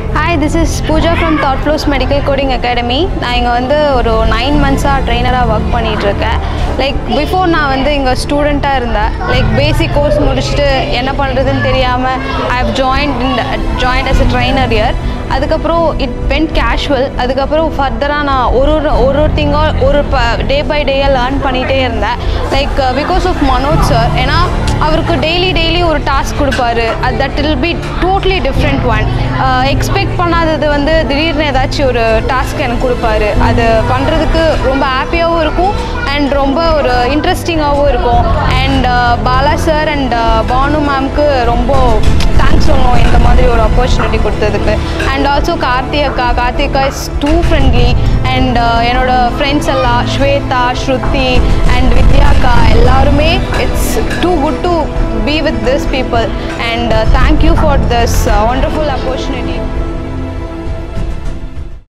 hi this is Pooja from thought flows medical coding academy நான் இங்கே வந்து ஒரு நைன் மந்த்ஸாக ட்ரெயினராக ஒர்க் பண்ணிகிட்ருக்கேன் லைக் பிஃபோர் நான் வந்து இங்கே ஸ்டூடெண்ட்டாக இருந்தேன் லைக் பேசிக் கோர்ஸ் முடிச்சுட்டு என்ன பண்ணுறதுன்னு தெரியாமல் I have joined in joined as a trainer year அதுக்கப்புறம் இட் வென்ட் கேஷுவல் அதுக்கப்புறம் ஃபர்தராக நான் ஒரு ஒரு ஒரு ஒரு திங்காக ஒரு டே பை டேயாக லேர்ன் பண்ணிகிட்டே இருந்தேன் like because of Manoj sir ஏன்னா அவருக்கு டெய்லி டெய்லி ஒரு டாஸ்க் கொடுப்பாரு அது that will be totally different one expect பண்ணாதது வந்து திடீர்னு ஏதாச்சும் ஒரு டாஸ்க் எனக்கு கொடுப்பாரு அது பண்ணுறதுக்கு ரொம்ப ஹாப்பியாகவும் இருக்கும் அண்ட் ரொம்ப ஒரு இன்ட்ரெஸ்டிங்காகவும் இருக்கும் and Bala sir and Bhanu மேம்க்கு ரொம்ப தேங்க்ஸ் சொல்லணும் இந்த மாதிரி ஒரு ஆப்பர்ச்சுனிட்டி கொடுத்ததுக்கு அண்ட் ஆல்சோ கார்த்தி அக்கா கார்த்தி அக்கா இஸ் டூ ஃப்ரெண்ட்லி அண்ட் என்னோட ஃப்ரெண்ட்ஸ் எல்லாம் ஸ்வேதா ஸ்ருதி அண்ட் வித்யா அக்கா எல்லாருமே it's too good to be with this people and thank you for this wonderful opportunity